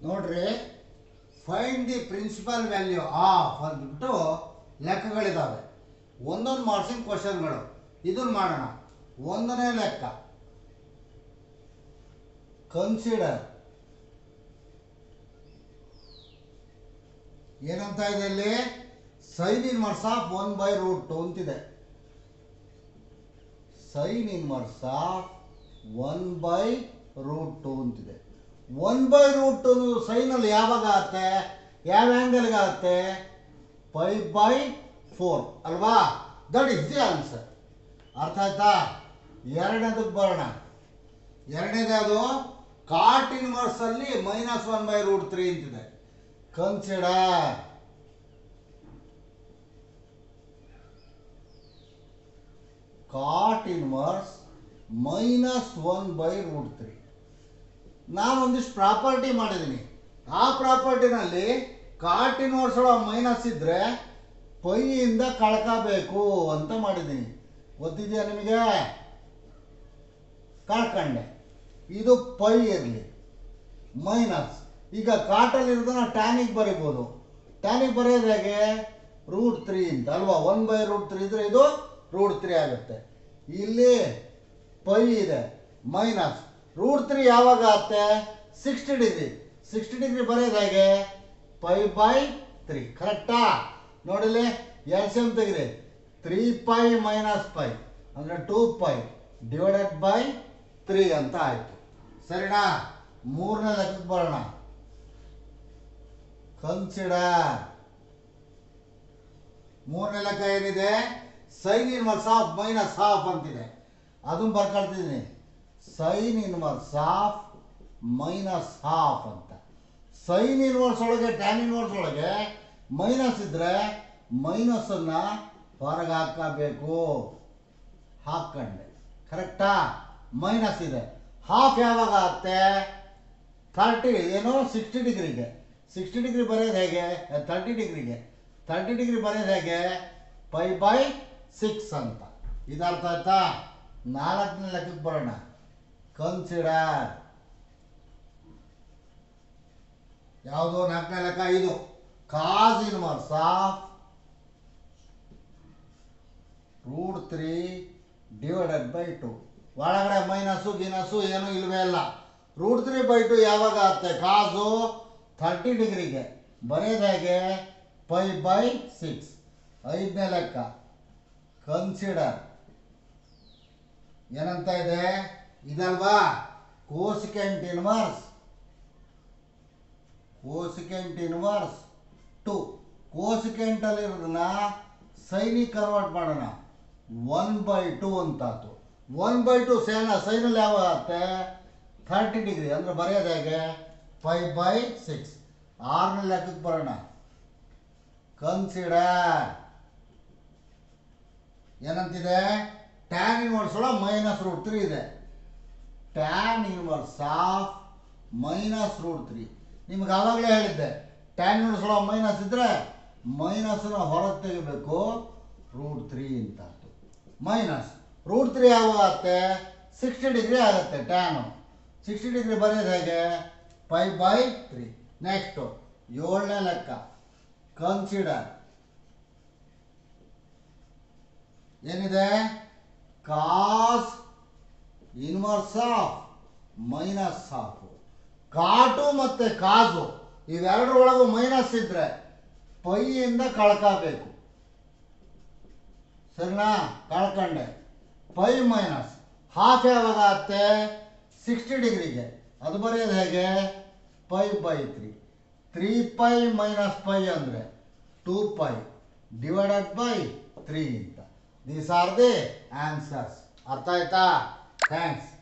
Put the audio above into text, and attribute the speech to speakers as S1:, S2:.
S1: ನೋಡ್ರಿ find the principal value of ಅಂದ್ಬಿಟ್ಟು ಲೆಕ್ಕಗಳಿದ್ದಾವೆ ಒಂದೊಂದು ಮಾರ್ಕ್ಸಿನ ಕ್ವಶನ್ಗಳು ಇದನ್ನ ಮಾಡೋಣ ಒಂದನೇ ಲೆಕ್ಕ ಕನ್ಸಿಡರ್ ಏನಂತ ಇದೆ ಇಲ್ಲಿ sine inverse of one by root two ಅಂತಿದೆ sine inverse of one by root two ಅಂತಿದೆ ಒನ್ ಬೈ ರೂಟ್ ಟು ಸೈನಲ್ಲಿ ಯಾವಾಗ ಆಗುತ್ತೆ ಯಾವ ಆ್ಯಂಗಲ್ಗೆ ಆಗುತ್ತೆ ಫೈ ಬೈ ಫೋರ್ ಅಲ್ವಾ ದಟ್ ಇಸ್ ದಿ ಆನ್ಸರ್ ಅರ್ಥ ಆಯ್ತಾ ಎರಡನೇದಕ್ಕೆ ಬರೋಣ ಎರಡನೇದು ಅದು ಕಾಟ್ ಇನ್ವರ್ಸ್ ಅಲ್ಲಿ minus one by root three ಅಂತಿದೆ consider cot inverse minus one by root three ನಾನು ಒಂದಿಷ್ಟು ಪ್ರಾಪರ್ಟಿ ಮಾಡಿದ್ದೀನಿ ಆ ಪ್ರಾಪರ್ಟಿನಲ್ಲಿ ಕಾಟ್ ಇನ್ವರ್ಸ್ ಮೈನಸ್ ಇದ್ದರೆ ಪೈಯಿಂದ ಕಳ್ಕೋಬೇಕು ಅಂತ ಮಾಡಿದ್ದೀನಿ ಗೊತ್ತಿದೆಯಾ ನಿಮಗೆ ಕಳ್ಕೊಂಡೆ ಇದು ಪೈ ಇರಲಿ ಮೈನಸ್ ಈಗ ಕಾಟಲ್ಲಿರೋದನ್ನ ಟ್ಯಾನಿಗೆ ಬರಿಬೋದು ಟ್ಯಾನಿಗೆ ಬರೆಯೋದು ಹೇಗೆ ರೂಟ್ ತ್ರೀ ಅಂತ ಅಲ್ವಾ ಒನ್ ಬೈ ರೂಟ್ ತ್ರೀ ಇದ್ರೆ ಇದು ರೂಟ್ ತ್ರೀ ಆಗುತ್ತೆ ಇಲ್ಲಿ ಪೈ ಇದೆ ಮೈನಸ್ ರೂಟ್ ತ್ರೀ ಯಾವಾಗ ಆಗುತ್ತೆ ಸಿಕ್ಸ್ಟಿ ಡಿಗ್ರಿ ಸಿಕ್ಸ್ಟಿ ಡಿಗ್ರಿ ಬರೆಯೋದು ಹೇಗೆ ಪೈ ಬೈ ತ್ರೀ ಕರೆಕ್ಟಾ ನೋಡಿಲಿ ಎಲ್ ಸಿ ಎಮ್ ತೆಗಿರಿ ತ್ರೀ ಪೈ ಮೈನಸ್ ಪೈ ಅಂದರೆ two pi divided by three ಅಂತ ಆಯಿತು ಸರಿನಾ ಮೂರನೇ ಲೆಕ್ಕಕ್ಕೆ ಬರೋಣ ಕನ್ಸಿಡರ್ ಮೂರನೇ ಲೆಕ್ಕ ಏನಿದೆ sine inverse of minus half ಅಂತಿದೆ ಅದನ್ನು ಬರ್ಕೊಳ್ತಿದ್ದೀನಿ sine inverse of minus half ಅಂತ ಸೈನ್ ಇನ್ವರ್ಸ್ ಒಳಗೆ ಟ್ಯಾನ್ ಇನ್ವರ್ಸ್ ಒಳಗೆ ಮೈನಸ್ ಇದ್ರೆ ಮೈನಸನ್ನು ಹೊರಗೆ ಹಾಕಬೇಕು ಹಾಕ್ಕೊಂಡೆ ಕರೆಕ್ಟಾ ಮೈನಸ್ ಇದೆ ಹಾಫ್ ಯಾವಾಗ ಆಗುತ್ತೆ ಥರ್ಟಿ ಏನು ಸಿಕ್ಸ್ಟಿ ಡಿಗ್ರಿಗೆ ಸಿಕ್ಸ್ಟಿ ಡಿಗ್ರಿ ಬರೆಯೋದು ಹೇಗೆ ತರ್ಟಿ ಡಿಗ್ರಿಗೆ ತರ್ಟಿ ಡಿಗ್ರಿ ಬರೆಯೋದು ಹೇಗೆ ಪೈ ಬೈ ಸಿಕ್ಸ್ ಅಂತ ಇದು ಅರ್ಥ ಆಯ್ತಾ ನಾಲ್ಕನೇ ಲೆಕ್ಕಕ್ಕೆ ಬರೋಣ ಕನ್ಸಿಡರ್ ಯಾವುದು ನಾಲ್ಕನೇ ಲೆಕ್ಕ ಇದು cos inverse of root three divided by two ಒಳಗಡೆ ಮೈನಸ್ಸು ಗಿನಸ್ಸು ಏನೂ ಇಲ್ವೇ ಇಲ್ಲ ರೂಟ್ ತ್ರೀ ಬೈ ಟು ಯಾವಾಗ ಆಗುತ್ತೆ ಕಾಸು ಥರ್ಟಿ ಡಿಗ್ರಿಗೆ ಬರೆಯೋದು ಹೇಗೆ ಪೈ ಬೈ ಸಿಕ್ಸ್ ಐದನೇ ಲೆಕ್ಕ ಕನ್ಸಿಡರ್ ಏನಂತ ಇದೆ ಇದಲ್ವಾ cosecant inverse cosecant inverse two ಕೋಸಿಕೆಂಟಲ್ಲಿರೋದನ್ನ ಸೈನಿಗೆ ಕನ್ವರ್ಟ್ ಮಾಡೋಣ ಒನ್ ಬೈ ಟು ಅಂತಾತು ಒನ್ ಬೈ ಟು ಸೇನ ಸೈನಲ್ಲಿ ಯಾವಾಗ ಆಗುತ್ತೆ ಥರ್ಟಿ ಡಿಗ್ರಿ ಅಂದರೆ ಬರೆಯೋದು ಹೇಗೆ ಫೈವ್ ಬೈ ಸಿಕ್ಸ್ ಆರನೇ ಲೆಕ್ಕಕ್ಕೆ ಬರೋಣ ಕನ್ಸಿಡರ್ ಏನಂತಿದೆ ಟ್ಯಾನ್ ಇನ್ವರ್ಸ್ ಒಳಗೆ ಮೈನಸ್ ರೂಟ್ ತ್ರೀ ಇದೆ tan inverse of minus root three ನಿಮ್ಗೆ ಆವಾಗಲೇ ಹೇಳಿದ್ದೆ ಟ್ಯಾನ್ ಇನ್ವರ್ಸ್ ಒಳಗೆ ಮೈನಸ್ ಇದ್ದರೆ ಮೈನಸ್ನ ಹೊರಗೆ ತೆಗಿಬೇಕು ರೂಟ್ ತ್ರೀ ಅಂತ ಮೈನಸ್ ರೂಟ್ ತ್ರೀ ಯಾವಾಗ ಆಗುತ್ತೆ ಸಿಕ್ಸ್ಟಿ ಡಿಗ್ರಿ ಆಗುತ್ತೆ ಟ್ಯಾನು ಸಿಕ್ಸ್ಟಿ ಡಿಗ್ರಿ ಬರೆಯೋದು ಹೇಗೆ ಫೈವ್ ಬೈ ತ್ರೀ ನೆಕ್ಸ್ಟು ಏಳನೇ ಲೆಕ್ಕ ಕನ್ಸಿಡರ್ ಏನಿದೆ cos inverse of minus half cot ಮತ್ತು ಕಾಸು ಇವೆರಡರೊಳಗೂ ಮೈನಸ್ ಇದ್ದರೆ ಪೈಯಿಂದ ಕಳ್ಕೋಬೇಕು ಸರಿನಾ ಕಳ್ಕೊಂಡೆ ಪೈ ಮೈನಸ್ ಹಾಫ್ ಯಾವಾಗ ಆಗುತ್ತೆ ಸಿಕ್ಸ್ಟಿ ಡಿಗ್ರಿಗೆ ಅದು ಬರೆಯೋದು ಹೇಗೆ pi by three three pi minus pi ಅಂದರೆ two pi divided by three ಅಂತ ದೀಸ್ ಆರ್ ದಿ ಆನ್ಸರ್ಸ್ ಅರ್ಥ ಆಯ್ತಾ ಥ್ಯಾಂಕ್ಸ್